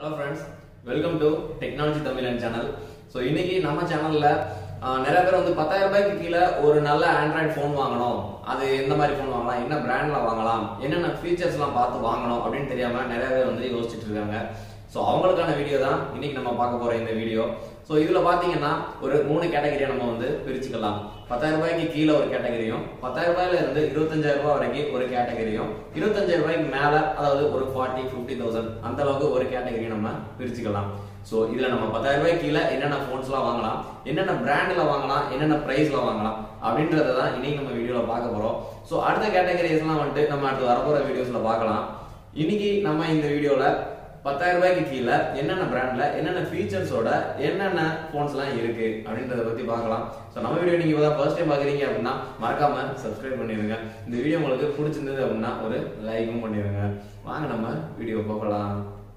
hello friends welcome to technology Tamizhan channel so இன்னைக்கு நம்ம சேனல்ல நிறைய பேர் வந்து பத்தாயிரம் ரூபாய்க்கு கீழே ஒரு நல்ல ஆண்ட்ராய்டு ஃபோன் வாங்கணும் அது எந்த மாதிரி ஃபோன் வாங்கலாம் என்ன பிராண்ட்ல வாங்கலாம் என்னென்ன ஃபீச்சர்ஸ்லாம் பார்த்து வாங்கணும் அப்படின்னு தெரியாம நிறைய பேர் வந்து யோசிச்சுட்டு இருக்காங்க ஸோ அவங்களுக்கான வீடியோ தான் இன்னைக்கு நம்ம பார்க்க போற இந்த வீடியோ ஸோ இதுல பாத்தீங்கன்னா ஒரு மூணு கேட்டகரியை நம்ம வந்து பிரிச்சுக்கலாம் பத்தாயிரம் ரூபாய்க்கு கீழே ஒரு கேட்டகரியும் பத்தாயிரம் ரூபாயில இருந்து இருபத்தஞ்சாயிரம் ரூபாய் வரைக்கும் ஒரு கேட்டகரியும் இருபத்தஞ்சாயிரம் ரூபாய்க்கு மேல அதாவது ஒரு ஃபார்ட்டி ஃபிஃப்டி தௌசண்ட் அந்த அளவுக்கு ஒரு கேட்டகரியை நம்ம பிரிச்சுக்கலாம் ஸோ இதுல நம்ம பத்தாயிரம் ரூபாய்க்கு கீழே என்னென்ன ஃபோன்ஸ்லாம் வாங்கலாம் என்னென்ன பிராண்ட்ல வாங்கலாம் என்னென்ன பிரைஸ்ல வாங்கலாம் அப்படின்றத தான் இன்னைக்கு நம்ம வீடியோல பார்க்க போறோம் ஸோ அடுத்த கேட்டகரிஸ்லாம் வந்துட்டு நம்ம அடுத்து வரப்போற வீடியோஸ்ல பார்க்கலாம் இன்னைக்கு நம்ம இந்த வீடியோல பத்தாயிரம் ரூபாய்க்கு கீழே என்னென்ன பிராண்ட்ல என்னென்ன ஃபீச்சர்ஸோட என்னென்ன ஃபோன்ஸ்லாம் இருக்கு அப்படின்றத பத்தி பார்க்கலாம் ஸோ நம்ம வீடியோ நீங்க இப்பதான் ஃபர்ஸ்ட் டைம் பாக்குறீங்க அப்படின்னா மறக்காம சப்ஸ்கிரைப் பண்ணிருங்க இந்த வீடியோ உங்களுக்கு பிடிச்சிருந்தது அப்படின்னா ஒரு லைக்கும் பண்ணிருங்க வாங்க நம்ம வீடியோ பார்க்கலாம்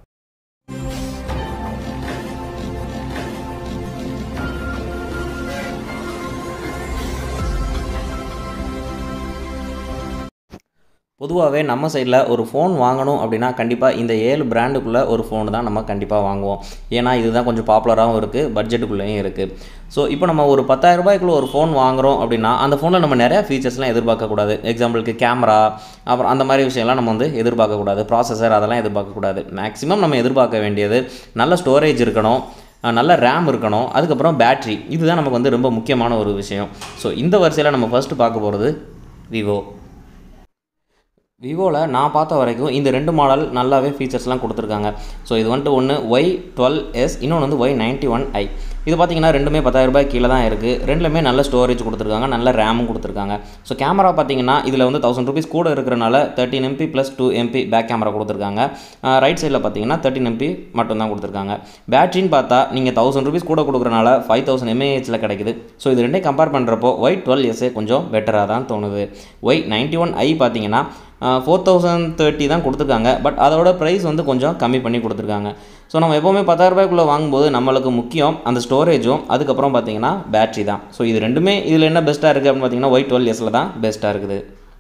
பொதுவாகவே நம்ம சைடில் ஒரு ஃபோன் வாங்கணும் அப்படின்னா கண்டிப்பாக இந்த ஏழு பிராண்டுக்குள்ளே ஒரு ஃபோன் தான் நம்ம கண்டிப்பாக வாங்குவோம் ஏன்னா இதுதான் கொஞ்சம் பாப்புலராகவும் இருக்குது பட்ஜெட்டுக்குள்ளேயும் இருக்குது ஸோ இப்போ நம்ம ஒரு பத்தாயிரம் ரூபாய்க்குள்ள ஒரு ஃபோன் வாங்குறோம் அப்படின்னா அந்த ஃபோனில் நம்ம நிறையா ஃபீச்சர்ஸ்லாம் எதிர்பார்க்கக்கூடாது எக்ஸாம்பிளுக்கு கேமரா அப்புறம் அந்த மாதிரி விஷயம்லாம் நம்ம வந்து எதிர்பார்க்கக்கூடாது ப்ராசஸர் அதெல்லாம் எதிர்பார்க்கக்கூடாது மேக்ஸிமம் நம்ம எதிர்பார்க்க வேண்டியது நல்ல ஸ்டோரேஜ் இருக்கணும் நல்ல ரேம் இருக்கணும் அதுக்கப்புறம் பேட்ரி இதுதான் நமக்கு வந்து ரொம்ப முக்கியமான ஒரு விஷயம் ஸோ இந்த வரிசையில் நம்ம ஃபஸ்ட்டு பார்க்க போகிறது விவோ விவோவில் நான் பார்த்த வரைக்கும் இந்த ரெண்டு மாடல் நல்லாவே ஃபீச்சர்ஸ்லாம் கொடுத்துருக்காங்க ஸோ இது வந்துட்டு ஒன்று ஒய் டுவெல் எஸ் இன்னொன்று வந்து ஒய் நைன்ட்டி ஒன் ஐ இது பார்த்தீங்கன்னா ரெண்டுமே பத்தாயிரம் ரூபாய் கீழே தான் இருக்குது ரெண்டுலேயுமே நல்ல ஸ்டோரேஜ் கொடுத்துருக்காங்க நல்ல ரேமும் கொடுத்துருக்காங்க ஸோ கேமரா பார்த்தீங்கன்னா இதில் வந்து தௌசண்ட் ருபீஸ் கூட இருக்கிறனால thirteen MP plus two MP back camera கொடுத்துருக்காங்க ரைட் சைடில் பார்த்தீங்கன்னா தேர்ட்டின் எம்பி மட்டும் தான் கொடுத்துருக்காங்க பேட்டரின்னு பார்த்தா நீங்கள் தௌசண்ட் ருபீஸ் கூட கொடுக்குறனால ஃபைவ் தௌசண்ட் எம்ஏஹெச்சில் கிடைக்குது ஸோ இது ரெண்டையும் கம்பேர் பண்ணுறப்போ ஒய் டுவெல் எஸ்ஸே கொஞ்சம் பெட்டராக தான் தோணுது ஒய் நைன்ட்டி ஒன் ஐ பார்த்தீங்கன்னா ஃபோர் தௌசண்ட் தேர்ட்டி தான் கொடுத்துருக்காங்க பட் அதோட ப்ரைஸ் வந்து கொஞ்சம் கம்மி பண்ணி கொடுத்துருக்காங்க ஸோ நம்ம எப்போவுமே பத்தாயிரம் ரூபாய்க்குள்ளே வாங்கும்போது நம்மளுக்கு முக்கியம் அந்த ஸ்டோரேஜும் அதுக்கப்புறம் பார்த்தீங்கன்னா பேட்ரி தான் ஸோ இது ரெண்டுமே இதில் என்ன பெஸ்ட்டாக இருக்குது அப்படின்னு பார்த்தீங்கன்னா ஒய் டுவெல் எஸில் தான் பெஸ்ட்டாக இருக்குது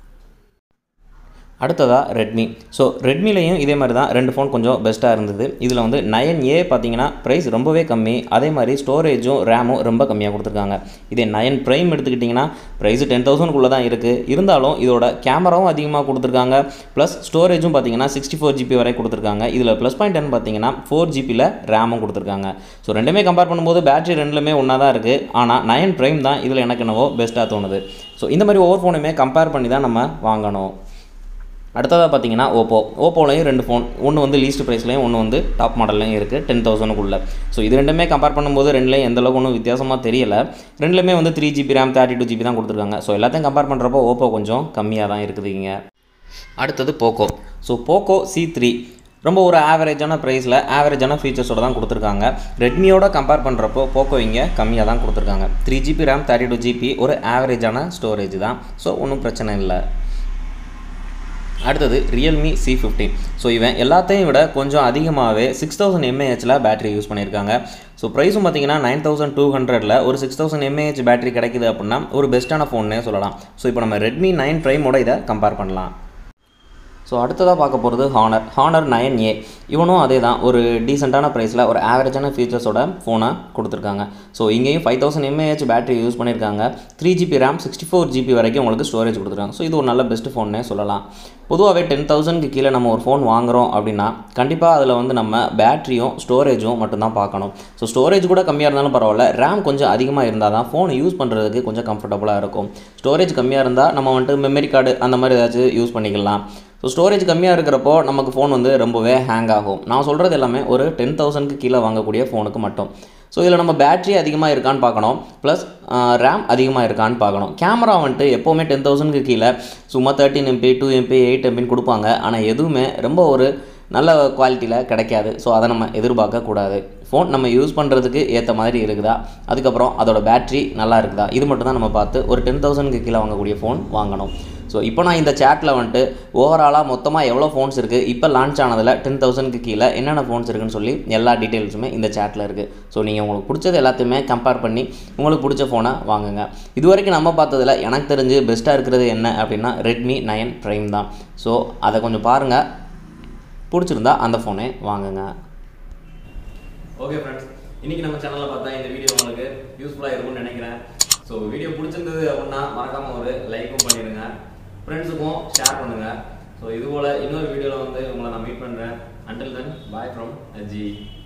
அடுத்ததாக ரெட்மி ஸோ ரெட்மிலையும் இதே மாதிரி தான் ரெண்டு ஃபோன் கொஞ்சம் பெஸ்ட்டாக இருந்தது இதில் வந்து நயன் ஏ பார்த்தீங்கன்னா ப்ரைஸ் ரொம்பவே கம்மி அதே மாதிரி ஸ்டோரேஜும் ரேமும் ரொம்ப கம்மியாக கொடுத்துருக்காங்க இதே நயன் ப்ரைம் எடுத்துக்கிட்டிங்கன்னா ப்ரைஸ் டென் தௌசண்ட்குள்ளே தான் இருக்குது இருந்தாலும் இதோட கேமராவும் அதிகமாக கொடுத்துருக்காங்க ப்ளஸ் ஸ்டோரேஜும் பார்த்தீங்கன்னா சிக்ஸ்டி ஃபோர் ஜிபி வரை கொடுத்துருக்காங்க இதில் ப்ளஸ் பாயிண்ட் என்ன பார்த்தீங்கன்னா ஃபோர் ஜிபியில் ரேமும் கொடுத்துருக்காங்க ஸோ ரெண்டுமே கம்பேர் பண்ணும்போது பேட்டரி ரெண்டுலுமே ஒன்றா தான் இருக்குது ஆனால் நயன் ப்ரைம் தான் இதில் எனக்கு என்னவோ பெஸ்ட்டாக தோணுது ஸோ இந்த மாதிரி ஒவ்வொரு ஃபோனுமே கம்பேர் பண்ணி தான் நம்ம வாங்கணும் அடுத்ததாக பார்த்தீங்கன்னா ஓப்போ ஓப்போலையும் ரெண்டு ஃபோன் ஒன்று வந்து லீஸ்ட் ப்ரைஸ்லையும் ஒன்று வந்து டாப் மாடல்லையும் இருக்குது டென் தௌசண்ட்குள்ளே ஸோ இது ரெண்டுமே கம்பேர் பண்ணும்போது ரெண்டுலேயும் எந்த அளவுக்கு ஒன்றும் வித்தியாசமாக தெரியல ரெண்டுலேயுமே வந்து three GB RAM thirty two GB தான் கொடுத்துருக்காங்க ஸோ எல்லாத்தையும் கம்பேர் பண்ணுறப்போ ஓப்போ கொஞ்சம் கம்மியாக தான் இருக்குதுங்க அடுத்தது Poco so Poco C three ரொம்ப ஒரு ஆவரேஜான ப்ரைஸில் ஆவரேஜான ஃபீச்சர்ஸோட தான் கொடுத்துருக்காங்க ரெட்மியோட கம்பேர் பண்ணுறப்போ போக்கோ இங்கே கம்மியாக தான் கொடுத்துருக்காங்க three GB RAM thirty two GB ஒரு ஆவரேஜான ஸ்டோரேஜ் தான் ஸோ ஒன்றும் பிரச்சனை இல்லை அடுத்தது ரியல்மி சி ஃபிஃப்டீன் ஸோ இவன் எல்லாத்தையும் விட கொஞ்சம் அதிகமாகவே சிக்ஸ் தௌசண்ட் எம்ஏஹெச்சில் பேட்டரி யூஸ் பண்ணியிருக்காங்க ஸோ ப்ரைஸும் பார்த்தீங்கன்னா நைன் தௌசண்ட் டூ ஹண்ட்ரடில் ஒரு சிக்ஸ் தௌசண்ட் எம்ஏஹெச் பேட்டரி கிடைக்குது அப்படின்னா ஒரு பெஸ்ட்டான ஃபோன்னே சொல்லலாம் ஸோ இப்போ நம்ம ரெட்மி நைன் ப்ரைமோட இதை கம்பேர் பண்ணலாம் ஸோ அடுத்ததாக பார்க்க போகிறது ஹானர் ஹானர் நைன் ஏ இவனும் அதே தான் ஒரு டீசெண்டான ப்ரைஸில் ஒரு ஆவரேஜான ஃபீச்சர்ஸோட ஃபோனை கொடுத்துருக்காங்க ஸோ இங்கேயும் five thousand mAh battery use பண்ணியிருக்காங்க three GB RAM sixty four GB வரைக்கும் உங்களுக்கு ஸ்டோரேஜ் கொடுத்துருக்காங்க ஸோ இது ஒரு நல்ல பெஸ்ட் ஃபோன்னே சொல்லலாம் பொதுவாகவே டென் தௌசண்ட்க்கு கீழே நம்ம ஒரு ஃபோன் வாங்குகிறோம் அப்படின்னா கண்டிப்பாக அதில் வந்து நம்ம பேட்டரியும் ஸ்டோரேஜும் மட்டும்தான் பார்க்கணும் ஸோ ஸ்டோரேஜ் கூட கம்மியாக இருந்தாலும் பரவாயில்ல ரேம் கொஞ்சம் அதிகமாக இருந்தால் தான் ஃபோன் யூஸ் பண்ணுறதுக்கு கொஞ்சம் கம்ஃபர்டபுளாக இருக்கும் ஸ்டோரேஜ் கம்மியாக இருந்தால் நம்ம வந்துட்டு மெமரி கார்டு அந்த மாதிரி ஏதாச்சும் யூஸ் பண்ணிக்கலாம் ஸோ ஸ்டோரேஜ் கம்மியாக இருக்கிறப்போ நமக்கு ஃபோன் வந்து ரொம்பவே ஹேங் ஆகும் நான் சொல்கிறது எல்லாமே ஒரு டென் தௌசண்ட்க்கு கீழே வாங்கக்கூடிய ஃபோனுக்கு மட்டும் ஸோ இதில் நம்ம பேட்டரி அதிகமாக இருக்கான்னு பார்க்கணும் ப்ளஸ் ரேம் அதிகமாக இருக்கான்னு பார்க்கணும் கேமரா வந்துட்டு எப்போவுமே டென் தௌசண்ட்க்கு கீழே சும்மா thirteen MP two MP eight எம்பின்னு கொடுப்பாங்க ஆனால் எதுவுமே ரொம்ப ஒரு நல்ல குவாலிட்டியில் கிடைக்காது ஸோ அதை நம்ம எதிர்பார்க்கக்கூடாது ஃபோன் நம்ம யூஸ் பண்ணுறதுக்கு ஏற்ற மாதிரி இருக்குதா அதுக்கப்புறம் அதோட பேட்ரி நல்லா இருக்குதா இது மட்டும் தான் நம்ம பார்த்து ஒரு டென் தௌசண்ட்க்கு கீழே வாங்கக்கூடிய ஃபோன் வாங்கணும் ஸோ இப்போ நான் இந்த சேட்டில் வந்துட்டு ஓவராலாக மொத்தமாக எவ்வளோ ஃபோன்ஸ் இருக்குது இப்போ லான்ச் ஆனதில் டென் தௌசண்ட்க்கு கீழே என்னென்ன ஃபோன்ஸ் இருக்குன்னு சொல்லி எல்லா டீட்டெயில்ஸுமே இந்த சேட்டில் இருக்குது ஸோ நீங்கள் உங்களுக்கு பிடிச்சது எல்லாத்தையுமே கம்பேர் பண்ணி உங்களுக்கு பிடிச்ச ஃபோனை வாங்குங்க இது வரைக்கும் நம்ம பார்த்ததில் எனக்கு தெரிஞ்சு பெஸ்ட்டாக இருக்கிறது என்ன அப்படின்னா ரெட்மி நயன் ப்ரைம் தான் ஸோ அதை கொஞ்சம் பாருங்கள் பிடிச்சிருந்தா அந்த ஃபோனே வாங்குங்க ஓகே ஃப்ரெண்ட்ஸ் இன்னைக்கு நம்ம சேனல்ல பார்த்தா இந்த வீடியோ உங்களுக்கு யூஸ்ஃபுல்லா இருக்கும்னு நினைக்கிறேன் ஸோ வீடியோ பிடிச்சிருந்தது அப்படின்னா மறக்காம ஒரு லைக்கும் பண்ணிடுங்க ஃப்ரெண்ட்ஸுக்கும் ஷேர் பண்ணுங்க ஸோ இது போல இன்னொரு வீடியோல வந்து உங்களை நான் மீட் பண்றேன் until then bye from G